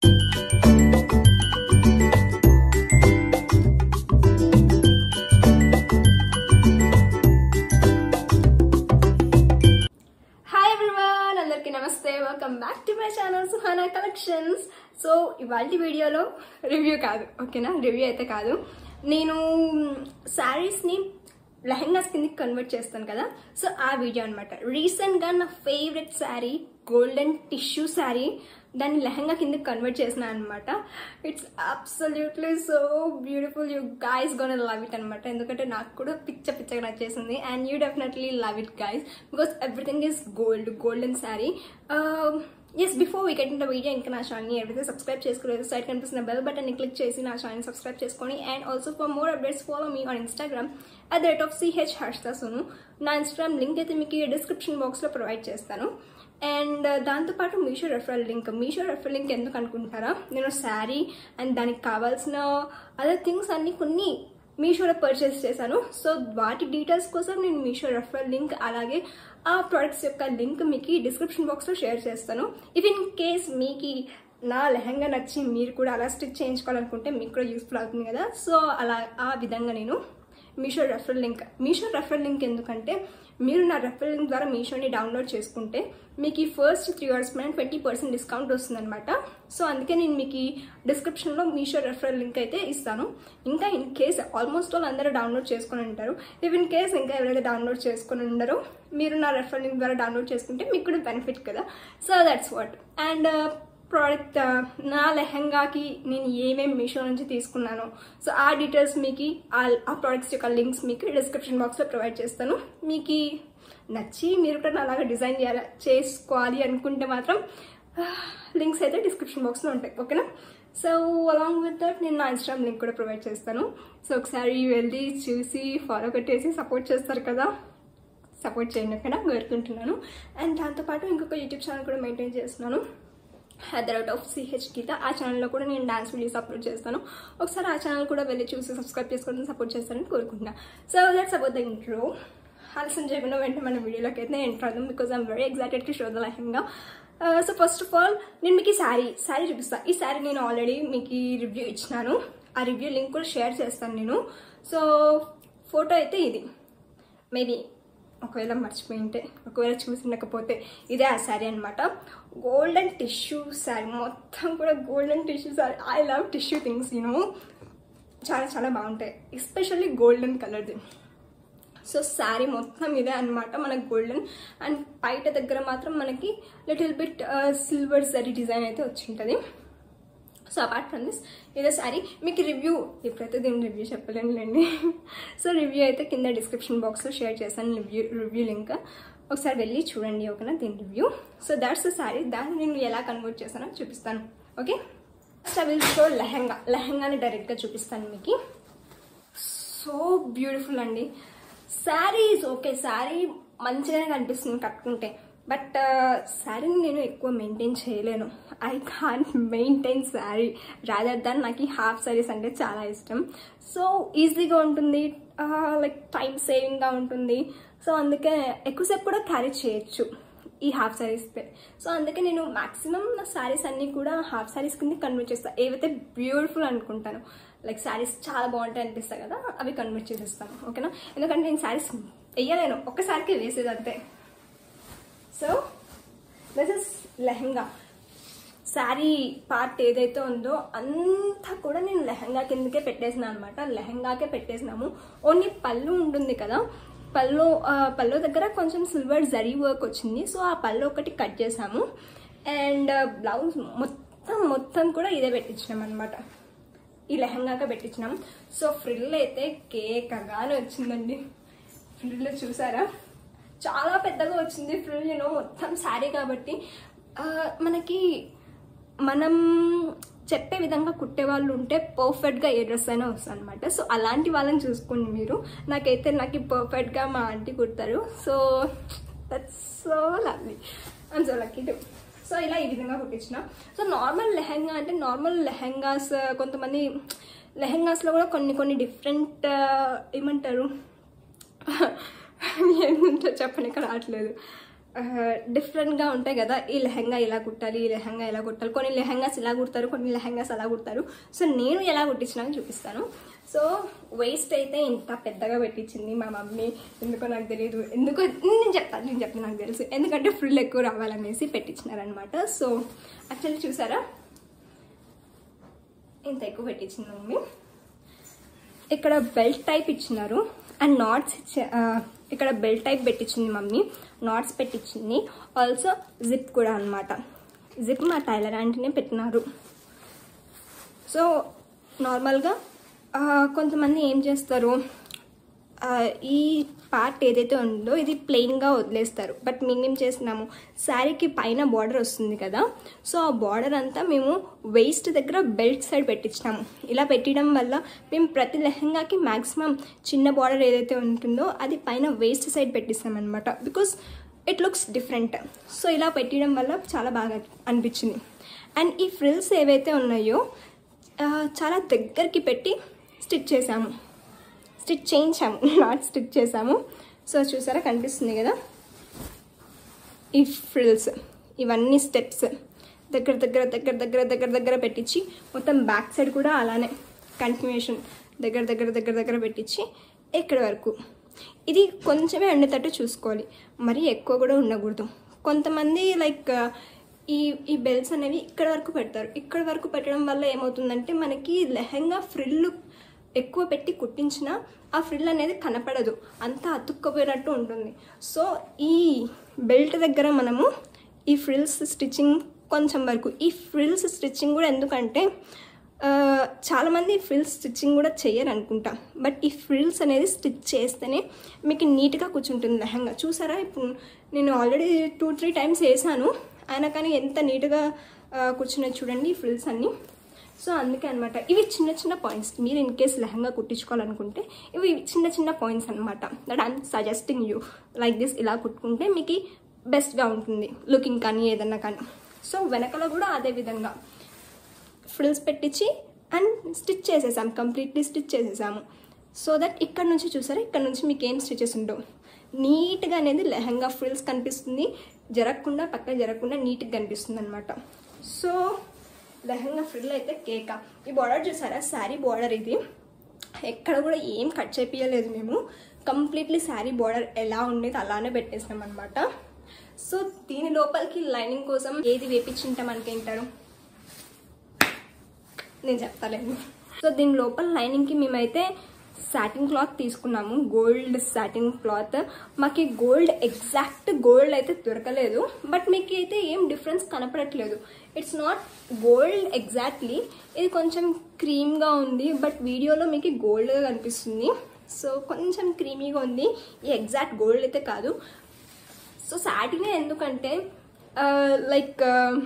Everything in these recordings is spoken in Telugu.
హాయ్ ఎవ్రీవన్ అందరికీ నమస్తే welcome back to my channel Suhana collections so ఇవాళ వీడియోలో రివ్యూ కాదు ఓకేనా రివ్యూ అయితే కాదు నేను శారీస్ని లెహెంగాస్ కిందకి కన్వర్ట్ చేస్తాను కదా సో ఆ వీడియో అనమాట రీసెంట్గా నా favourite sari golden tissue sari దాన్ని లెహంగా కిందకి కన్వర్ట్ చేసిన అనమాట it's absolutely so beautiful you guys gonna love it అనమాట ఎందుకంటే నాకు కూడా పిచ్చ పిచ్చగా నచ్చేసింది and you definitely love it guys because everything is gold golden sari yes before we get in the video ఇంకా నా ఛానల్ని ఎవరైతే సబ్స్క్రైబ్ చేసుకోలేదు సైడ్ కనిపిస్తున్న బెల్ బటన్ని క్లిక్ చేసి నా ఛానల్ సబ్స్క్రైబ్ చేసుకొని and also for more updates follow me on Instagram at the rate of CH Harshitha Sonu నా ఇన్స్టాగ్రామ్ లింక్ అయితే మీకు డిస్క్రిప్షన్ బాక్స్లో ప్రొవైడ్ చేస్తాను అండ్ దాంతోపాటు Meesho referral link Meesho referral link ఎందుకు అనుకుంటారా నేను శారీ అండ్ దానికి కావాల్సిన అదర్ థింగ్స్ అన్ని కొన్ని మీషోలో పర్చేస్ చేశాను సో వాటి డీటెయిల్స్ కోసం నేను మీషో రెఫరల్ లింక్ అలాగే ఆ ప్రొడక్ట్స్ యొక్క లింక్ మీకు డిస్క్రిప్షన్ బాక్స్లో షేర్ చేస్తాను ఇఫ్ ఇన్ కేస్ మీకు నా లెహంగా నచ్చి మీరు కూడా అలా స్టిచ్ చేయించుకోవాలనుకుంటే మీకు కూడా యూస్ఫుల్ అవుతుంది కదా సో అలా ఆ విధంగా నేను Meesho referral link Meesho referral link ఎందుకంటే మీరు నా రెఫరల్ లింక్ ద్వారా మీషోని డౌన్లోడ్ చేసుకుంటే మీకు ఈ ఫస్ట్ త్రీ అవర్స్ పైన ట్వంటీ పర్సెంట్ డిస్కౌంట్ వస్తుందన్నమాట సో అందుకే నేను మీకు ఈ డిస్క్రిప్షన్లో మీషో రెఫరల్ లింక్ అయితే ఇస్తాను ఇంకా ఇన్ కేస్ ఆల్మోస్ట్ ఆల్ అందరూ డౌన్లోడ్ చేసుకొని ఉంటారు ఇఫ్ ఇన్ కేస్ ఇంకా ఎవరైతే డౌన్లోడ్ చేసుకొని ఉండరో మీరు నా రెఫరల్ లింక్ ద్వారా డౌన్లోడ్ చేసుకుంటే మీకు కూడా బెనిఫిట్ కదా so that's what and product నా లెహంగాకి నేను ఏమేమి మీషో నుంచి తీసుకున్నానో సో ఆ డీటెయిల్స్ మీకు ఆ ప్రోడక్ట్స్ యొక్క లింక్స్ మీకు డిస్క్రిప్షన్ బాక్స్లో ప్రొవైడ్ చేస్తాను మీకు నచ్చి మీరు కూడా అలాగా డిజైన్ చేయాలి చేసుకోవాలి అనుకుంటే మాత్రం లింక్స్ అయితే డిస్క్రిప్షన్ బాక్స్లో ఉంటాయి ఓకేనా సో అలాంగ్ విత్ దట్ నేను నా ఇన్స్టాగ్రామ్ లింక్ కూడా ప్రొవైడ్ చేస్తాను సో ఒకసారి వెళ్ళి చూసి ఫాలో కొట్టేసి సపోర్ట్ చేస్తారు కదా సపోర్ట్ చేయండి ఓకేనా కోరుకుంటున్నాను అండ్ దాంతోపాటు ఇంకొక యూట్యూబ్ ఛానల్ కూడా మెయింటైన్ చేస్తున్నాను at the rate of CH Geetha ఆ ఛానల్లో కూడా నేను డాన్స్ వీడియోస్ అప్లోడ్ చేస్తాను ఒకసారి ఆ ఛానల్ కూడా వెళ్ళి చూసి సబ్స్క్రైబ్ చేసుకొని సపోర్ట్ చేస్తానని కోరుకుంటున్నా so that's about the intro ఆలస్యం చేయకుండా వెంటనే మన వీడియోలోకి అయితే ఎంటర్ అవుదాం because I'm very excited to show the lehenga so first of all నేను మీకు ఈ శారీ శారీ చూపిస్తాను ఈ శారీ నేను ఆల్రెడీ మీకు రివ్యూ ఇచ్చినాను ఆ రివ్యూ లింక్ కూడా షేర్ చేస్తాను నేను సో ఫోటో అయితే ఇది మేబీ ఒకవేళ మర్చిపోయింటే ఒకవేళ చూసినకపోతే ఇదే ఆ శారీ అనమాట గోల్డెన్ టిష్యూ శారీ మొత్తం కూడా golden tissue sari I love tissue things you know చాలా చాలా బాగుంటాయి ఎస్పెషల్లీ గోల్డెన్ కలర్ది సో శారీ మొత్తం ఇదే అనమాట మనకి గోల్డెన్ అండ్ బయట దగ్గర మాత్రం మనకి little bit silver sari design అయితే వచ్చింటుంది సో అపార్ట్ ఫ్రమ్ దిస్ ఇదే శారీ మీకు రివ్యూ ఇప్పుడైతే దీని రివ్యూ చెప్పలేనులేండి సో రివ్యూ అయితే కింద డిస్క్రిప్షన్ బాక్స్లో షేర్ చేశాను రివ్యూ రివ్యూ లింక్ ఒకసారి వెళ్ళి చూడండి ఓకేనా దీని review so that's the sari దాన్ని నేను ఎలా కన్వర్ట్ చేశానో చూపిస్తాను okay first I will show lehenga లెహంగాని డైరెక్ట్గా చూపిస్తాను మీకు సో బ్యూటిఫుల్ అండి శారీస్ ఓకే శారీ మంచిగానే కనిపిస్తుంది కట్టుకుంటే బట్ శారీని నేను ఎక్కువ మెయింటైన్ చేయలేను I can't maintain sari rather than నాకు ఈ హాఫ్ శారీస్ అంటే చాలా ఇష్టం సో ఈజీగా ఉంటుంది లైక్ టైం సేవింగ్గా ఉంటుంది సో అందుకే ఎక్కువసేపు కూడా క్యారీ చేయొచ్చు ఈ హాఫ్ శారీస్ సో అందుకే నేను మాక్సిమం నా శారీస్ అన్నీ కూడా హాఫ్ శారీస్ కింద కన్వర్ట్ చేస్తాను ఏవైతే బ్యూటిఫుల్ అనుకుంటాను లైక్ శారీస్ చాలా బాగుంటాయి అనిపిస్తాయి కదా అవి కన్వర్ట్ చేసేస్తాను ఓకేనా ఎందుకంటే నేను శారీస్ వేయలేను ఒక్కసారికి వేసేది అంతే so this is lehenga sari part ఏదైతే ఉందో అంతా కూడా నేను లెహంగా కిందకే పెట్టేసిన అనమాట లెహంగాకే పెట్టేసినాము ఓన్లీ పళ్ళు ఉంటుంది కదా పళ్ళు పళ్ళు దగ్గర కొంచెం సిల్వర్ జరీ వర్క్ వచ్చింది సో ఆ పళ్ళు ఒకటి కట్ చేసాము అండ్ బ్లౌజ్ మొత్తం మొత్తం కూడా ఇదే పెట్టించినాం అనమాట ఈ లెహంగాగా పెట్టించినాం సో ఫ్రిల్ అయితే కేకగానే వచ్చిందండి ఫ్రిల్ చూసారా చాలా పెద్దగా వచ్చింది ఫ్రిల్ యూనో మొత్తం శారీ కాబట్టి మనకి మనం చెప్పే విధంగా కుట్టే వాళ్ళు ఉంటే పర్ఫెక్ట్గా ఏ డ్రెస్ అయినా వస్తుంది అనమాట సో అలాంటి వాళ్ళని చూసుకోండి మీరు నాకైతే నాకు పర్ఫెక్ట్గా మా ఆంటీ కుడతారు so that's so lovely and so lucky to so ఇలా ఈ విధంగా కుట్టించిన సో నార్మల్ లెహంగా అంటే నార్మల్ లెహంగాస్ కొంతమంది లెహంగాస్లో కూడా కొన్ని కొన్ని డిఫరెంట్ ఏమంటారు ఏముంటో చెప్పనీకి రావట్లేదు డిఫరెంట్గా ఉంటాయి కదా ఈ లెహంగా ఇలా కుట్టాలి ఈ లెహంగా ఇలా కుట్టాలి కొన్ని లెహంగాస్ ఇలా కుడతారు కొన్ని లెహంగాస్ అలా కుడతారు సో నేను ఎలా కుట్టించినా చూపిస్తాను సో వేస్ట్ అయితే ఇంత పెద్దగా పెట్టించింది మా మమ్మీ ఎందుకో నాకు తెలియదు ఎందుకో నేను చెప్తాను నేను చెప్తాను నాకు తెలుసు ఎందుకంటే ఫుల్ ఎక్కువ రావాలనేసి పెట్టించినారనమాట సో యాక్చువల్లీ చూసారా ఇంత ఎక్కువ పెట్టించింది మమ్మీ ఇక్కడ బెల్ట్ టైప్ ఇచ్చినారు అండ్ నాట్స్ ఇచ్చే ఆ, ఇక్కడ బెల్ట్ టైప్ పెట్టించింది మమ్మీ నాట్స్ పెట్టించింది ఆల్సో జిప్ కూడా అన్నమాట జిప్ మా టైలర్ ఆంటీనే పెట్టినారు సో నార్మల్గా ఆ, కొంతమంది ఏం చేస్తారు ఆ, ఈ పార్ట్ ఏదైతే ఉందో ఇది ప్లెయిన్గా వదిలేస్తారు బట్ మేమేం చేస్తున్నాము శారీకి పైన బార్డర్ వస్తుంది కదా సో ఆ బార్డర్ అంతా మేము వేస్ట్ దగ్గర బెల్ట్ సైడ్ పెట్టించినాము ఇలా పెట్టడం వల్ల మేము ప్రతి లెహంగాకి మ్యాక్సిమం చిన్న బార్డర్ ఏదైతే ఉంటుందో అది పైన వేస్ట్ సైడ్ పెట్టిస్తాం అనమాట because it looks different so ఇలా పెట్టడం వల్ల చాలా బాగా అనిపించింది అండ్ ఈ ఫ్రిల్స్ ఏవైతే ఉన్నాయో ఆ, చాలా దగ్గరికి పెట్టి స్టిచ్ చేసాము స్టిచ్ చేయించాము నాట్ స్టిచ్ చేసాము సో చూసారా కనిపిస్తుంది కదా ఈ ఫ్రిల్స్ ఇవన్నీ స్టెప్స్ దగ్గర దగ్గర దగ్గర దగ్గర దగ్గర దగ్గర పెట్టించి మొత్తం బ్యాక్ సైడ్ కూడా అలానే కంటిన్యూషన్ దగ్గర దగ్గర దగ్గర దగ్గర పెట్టించి ఎక్కడి వరకు ఇది కొంచెమే ఉండేటట్టు చూసుకోవాలి మరీ ఎక్కువ కూడా ఉండకూడదు కొంతమంది లైక్ ఈ ఈ బెల్ట్స్ అనేవి ఇక్కడ వరకు పెడతారు ఇక్కడ వరకు పెట్టడం వల్ల ఏమవుతుందంటే మనకి లెహంగా ఫ్రిల్ ఎక్కువ పెట్టి కుట్టించిన ఆ ఫ్రిల్ అనేది కనపడదు అంతా అతుక్కపోయినట్టు ఉంటుంది సో ఈ బెల్ట్ దగ్గర మనము ఈ ఫ్రిల్స్ స్టిచ్చింగ్ కొంచెం వరకు ఈ ఫ్రిల్స్ స్టిచ్చింగ్ కూడా ఎందుకంటే ఆ, చాలామంది ఫ్రిల్స్ స్టిచ్చింగ్ కూడా చేయరు అనుకుంటా బట్ ఈ ఫ్రిల్స్ అనేది స్టిచ్ చేస్తేనే మీకు నీట్గా కూర్చుంటుంది లెహంగా చూసారా ఇప్పుడు నేను ఆల్రెడీ టూ త్రీ టైమ్స్ వేసాను అయినా కానీ ఎంత నీట్గా ఆ, కూర్చున్నాయి చూడండి ఈ ఫ్రిల్స్ అన్నీ సో అందుకే అనమాట ఇవి చిన్న చిన్న పాయింట్స్ మీరు ఇన్ కేస్ లెహంగా కుట్టించుకోవాలనుకుంటే ఇవి చిన్న చిన్న పాయింట్స్ అనమాట that I'm suggesting you like this ఇలా కుట్టుకుంటే మీకు బెస్ట్గా ఉంటుంది లుకింగ్ కానీ ఏదన్నా కానీ సో వెనకలో కూడా అదే విధంగా ఫ్రిల్స్ పెట్టించి అండ్ స్టిచ్ చేసేసాం కంప్లీట్లీ స్టిచ్ చేసేసాము సో దట్ ఇక్కడ నుంచి చూసారా ఇక్కడ నుంచి మీకు ఏం స్టిచెస్ ఉండవు నీట్గా అనేది లెహంగా ఫ్రిల్స్ కనిపిస్తుంది జరగకుండా పక్కన జరగకుండా నీట్గా కనిపిస్తుంది అనమాట సో లెహంగా ఫ్రిల్ అయితే కేక ఈ బార్డర్ చూసారా శారీ బార్డర్ ఇది ఎక్కడ కూడా ఏం కట్ చేపియలేదు మేము కంప్లీట్లీ శారీ బార్డర్ ఎలా ఉండేది అలానే పెట్టేసాం అనమాట సో దీని లోపలికి లైనింగ్ కోసం ఏది వేపించింటాం అనుకుంటారు నేను చెప్తాలేను సో దీని లోపల లైనింగ్కి మేమైతే సాటిన్ క్లాత్ తీసుకున్నాము గోల్డ్ సాటిన్ క్లాత్ మాకు గోల్డ్ ఎగ్జాక్ట్ గోల్డ్ అయితే దొరకలేదు బట్ మీకు అయితే ఏం డిఫరెన్స్ కనపడట్లేదు ఇట్స్ నాట్ గోల్డ్ ఎగ్జాక్ట్లీ ఇది కొంచెం క్రీమ్గా ఉంది బట్ వీడియోలో మీకు గోల్డ్గా కనిపిస్తుంది సో కొంచెం క్రీమీగా ఉంది ఈ ఎగ్జాక్ట్ గోల్డ్ అయితే కాదు సో సాటినే ఎందుకంటే లైక్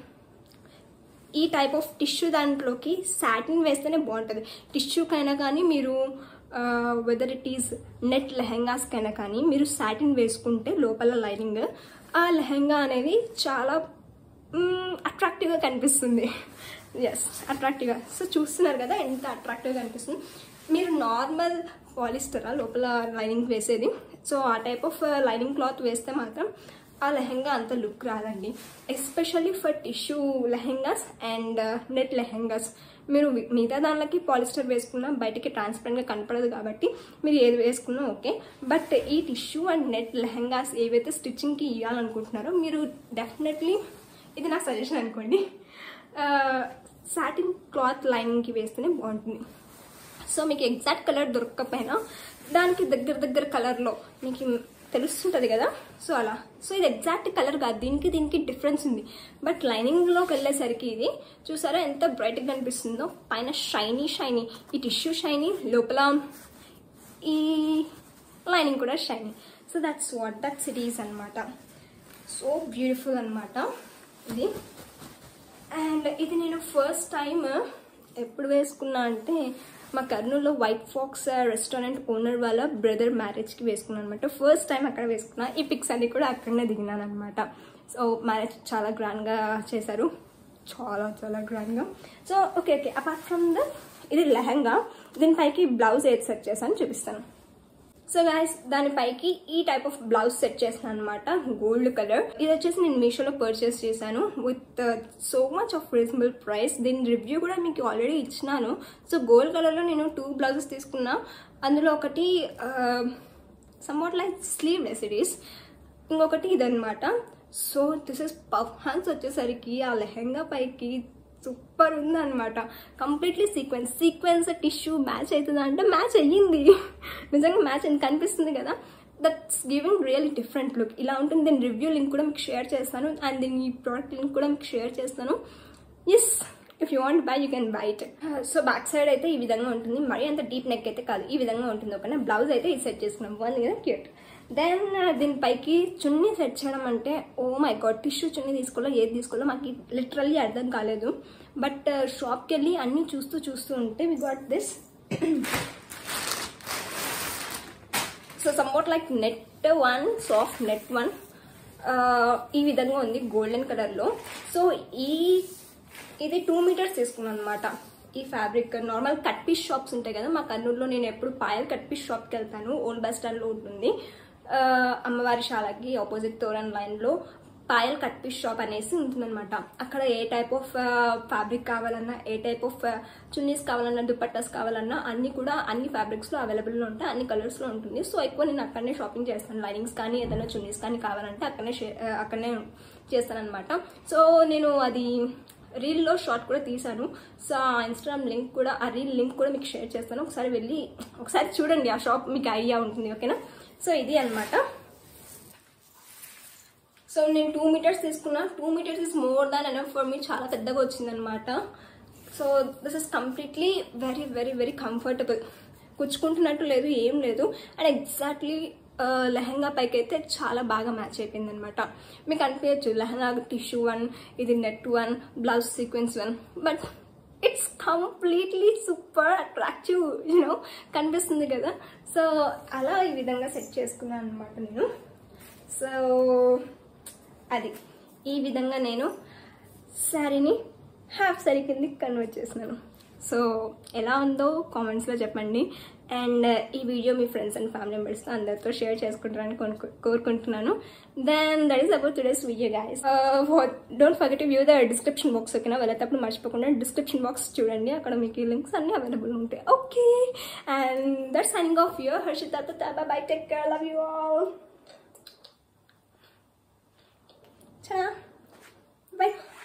ఈ టైప్ ఆఫ్ టిష్యూ దాంట్లోకి సాటిన్ వేస్తేనే బాగుంటుంది టిష్యూకైనా కానీ మీరు వెదర్ ఇట్ ఈస్ నెట్ లెహెంగాస్కైనా కానీ మీరు సాటిన్ వేసుకుంటే లోపల లైనింగ్ ఆ లెహెంగా అనేది చాలా అట్రాక్టివ్గా కనిపిస్తుంది ఎస్ అట్రాక్టివ్గా సో చూస్తున్నారు కదా ఎంత అట్రాక్టివ్గా కనిపిస్తుంది మీరు నార్మల్ పాలిస్టరా లోపల లైనింగ్ వేసేది సో ఆ టైప్ ఆఫ్ లైనింగ్ క్లాత్ వేస్తే మాత్రం ఆ లెహెంగా అంత లుక్ రాదండి especially for tissue lehengas and net lehengas మీరు వి- మిగతా దానిలోకి పాలిస్టర్ వేసుకున్నా బయటికి ట్రాన్స్పరెంట్గా కనపడదు కాబట్టి మీరు ఏది వేసుకున్నా ఓకే బట్ ఈ టిష్యూ అండ్ నెట్ లెహెంగాస్ ఏవైతే స్టిచ్చింగ్కి ఇవ్వాలనుకుంటున్నారో మీరు డెఫినెట్లీ ఇది నా సజెషన్ అనుకోండి సాటిన్ క్లాత్ లైనింగ్కి వేస్తేనే బాగుంటుంది సో మీకు ఎగ్జాక్ట్ కలర్ దొరకకపోయినా దానికి దగ్గర దగ్గర కలర్లో మీకు తెలుస్తుంటుంది కదా సో అలా సో ఇది ఎగ్జాక్ట్ కలర్ కాదు దీనికి దీనికి డిఫరెన్స్ ఉంది బట్ లైనింగ్లోకి వెళ్ళేసరికి ఇది చూసారా ఎంత బ్రైట్గా కనిపిస్తుందో పైన షైనీ షైనీ ఈ టిష్యూ షైనీ లోపల ఈ లైనింగ్ కూడా shiny so that's what that's it is అనమాట సో బ్యూటిఫుల్ అనమాట ఇది అండ్ ఇది నేను ఫస్ట్ టైం ఎప్పుడు వేసుకున్నా అంటే మా కర్నూలులో వైట్ ఫాక్స్ రెస్టారెంట్ ఓనర్ వాళ్ళ బ్రదర్ మ్యారేజ్కి వేసుకున్నాను అనమాట ఫస్ట్ టైం అక్కడ వేసుకున్నా ఈ పిక్స్ అన్ని కూడా అక్కడనే దిగినాను అనమాట సో మ్యారేజ్ చాలా గ్రాండ్గా చేశారు చాలా చాలా గ్రాండ్గా so okay okay apart from the ఇది లెహంగా దీనిపైకి బ్లౌజ్ ఏది సెట్ చేశాను చూపిస్తాను సో గాయస్ దానిపైకి ఈ టైప్ ఆఫ్ బ్లౌజ్ సెట్ చేస్తాను అనమాట గోల్డ్ కలర్ ఇది వచ్చేసి నేను మీషోలో పర్చేస్ చేశాను with so much of reasonable price దీని రివ్యూ కూడా మీకు ఆల్రెడీ ఇచ్చినాను సో గోల్డ్ కలర్లో నేను టూ బ్లౌజెస్ తీసుకున్నా అందులో ఒకటి somewhat like sleeveless it is ఇంకొకటి ఇదనమాట so this is puff hands వచ్చేసరికి ఆ లెహెంగా పైకి సూపర్ ఉందన్నమాట completely sequence sequence tissue match అవుతుందా అంటే మ్యాచ్ అయ్యింది నిజంగా మ్యాచ్ అని కనిపిస్తుంది కదా that's giving really different look ఇలా ఉంటుంది దీని రివ్యూ లింక్ కూడా మీకు షేర్ చేస్తాను అండ్ దీని ఈ ప్రోడక్ట్ లింక్ కూడా మీకు షేర్ చేస్తాను yes if you want buy you can buy it so back side అయితే ఈ విధంగా ఉంటుంది మరీ అంత డీప్ నెక్ అయితే కాదు ఈ విధంగా ఉంటుంది ఓకేనా బ్లౌజ్ అయితే ఇది సెట్ చేసుకున్నాం బాగుంది కదా క్యూట్ దెన్ దీనిపైకి చున్నీ సెట్ చేయడం అంటే ఓ మై గాడ్ టిష్యూ చున్నీ తీసుకోవాలో ఏది తీసుకోవాలో మాకు లిటరల్లీ అర్థం కాలేదు బట్ షాప్కి వెళ్ళి అన్నీ చూస్తూ చూస్తూ ఉంటే we got this so somewhat like net one soft net one ఈ విధంగా ఉంది గోల్డెన్ కలర్లో సో ఈ ఇది టూ మీటర్స్ తీసుకున్నాను అనమాట ఈ fabric normal cut piece shops ఉంటాయి కదా మా కర్నూలులో నేను ఎప్పుడు పాయల్ కట్ పీస్ షాప్కి వెళ్తాను ఓల్డ్ బస్ స్టాండ్లో ఉంటుంది ఆ, అమ్మవారి శాలకి ఆపోజిట్ తోరన్ లైన్లో పాయల్ కట్ పీస్ షాప్ అనేసి ఉంటుందన్నమాట అక్కడ ఏ టైప్ ఆఫ్ ఫ్యాబ్రిక్ కావాలన్నా ఏ టైప్ ఆఫ్ చున్నీస్ కావాలన్నా దుపట్టాస్ కావాలన్నా అన్ని కూడా అన్ని ఫ్యాబ్రిక్స్లో అవైలబుల్లో ఉంటాయి అన్ని కలర్స్లో ఉంటుంది సో ఎక్కువ నేను అక్కడనే షాపింగ్ చేస్తాను లైనింగ్స్ కానీ ఏదైనా చున్నీస్ కానీ కావాలంటే అక్కడనే షే- ఆ, అక్కడనే చేస్తాను అనమాట సో నేను అది రీల్లో షార్ట్ కూడా తీసాను సో ఆ ఇన్స్టాగ్రామ్ లింక్ కూడా ఆ రీల్ లింక్ కూడా మీకు షేర్ చేస్తాను ఒకసారి వెళ్ళి ఒకసారి చూడండి ఆ షాప్ మీకు ఐడియా ఉంటుంది ఓకేనా సో ఇది అన్నమాట సో నేను టూ మీటర్స్ తీసుకున్నా two metres is more than enough for me చాలా పెద్దగా వచ్చిందనమాట so this is completely very very very comfortable కుచ్చుకుంటున్నట్టు లేదు ఏం లేదు అండ్ ఎగ్జాక్ట్లీ లెహంగా పైకి అయితే చాలా బాగా మ్యాచ్ అయిపోయింది అనమాట మీకు అనిపించచ్చు లెహంగా టిష్యూ వన్ ఇది net one blouse sequence one but it's completely super attractive you know కనిపిస్తుంది కదా సో అలా ఈ విధంగా సెట్ చేసుకున్నాను అనమాట నేను సో అది ఈ విధంగా నేను శారీని హాఫ్ శారీ కిందకి కన్వర్ట్ చేసినాను సో ఎలా ఉందో కామెంట్స్లో చెప్పండి అండ్ ఈ వీడియో మీ ఫ్రెండ్స్ అండ్ ఫ్యామిలీ మెంబర్స్తో అందరితో షేర్ చేసుకుంటారని కొనుక్కు- కోరుకుంటున్నాను then that is about today's video guys don't forget view the description box ఓకేనా వెళ్ళేటప్పుడు మర్చిపోకుండా డిస్క్రిప్షన్ బాక్స్ చూడండి అక్కడ మీకు ఈ లింక్స్ అన్ని అవైలబుల్ ఉంటాయి okay and that signing off your Harshita bye take care love you all చా బై